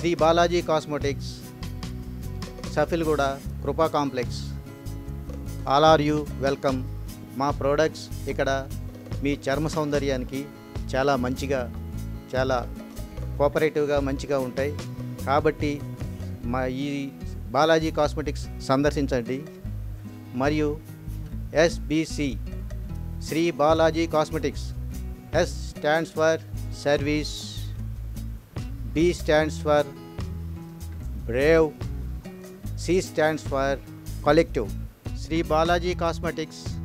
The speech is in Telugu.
Shri Balaji cosmetics Safilguda Kripa complex all are you welcome మా ప్రోడక్ట్స్ ఇక్కడ మీ చర్మ సౌందర్యానికి చాలా మంచిగా చాలా కోఆపరేటివ్గా మంచిగా ఉంటాయి కాబట్టి మా ఈ బాలాజీ కాస్మెటిక్స్ సందర్శించండి మరియు SBC Shri Balaji cosmetics S stands for service B stands for brave C stands for collective Shri Balaji cosmetics